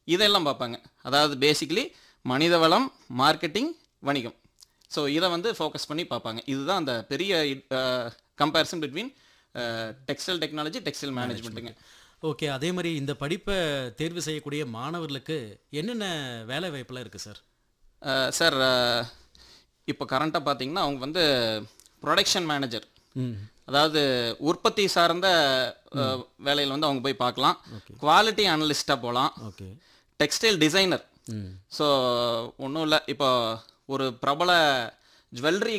இதெல்லாம் பார்ப்பாங்க அதாவது பேசிக்கலி மனித வளம் மார்க்கெட்டிங் வணிகம் ஸோ இதை வந்து ஃபோக்கஸ் பண்ணி பார்ப்பாங்க இதுதான் அந்த பெரிய comparison between textile technology textile மேனேஜ்மெண்ட்டுங்க ஓகே அதே மாதிரி இந்த படிப்பை தேர்வு செய்யக்கூடிய மாணவர்களுக்கு என்னென்ன வேலை வாய்ப்பெல்லாம் இருக்குது சார் சார் இப்போ கரண்ட்டாக பார்த்தீங்கன்னா அவங்க வந்து ப்ரொடக்ஷன் மேனேஜர் ம் அதாவது உற்பத்தி சார்ந்த அஹ், வேலையில் வந்து அவங்க போய் பார்க்கலாம் குவாலிட்டி அனலிஸ்ட்டாக போகலாம் okay textile designer hmm so ஒன்றும் இல்லை இப்போ ஒரு பிரபல ஜுவல்லரி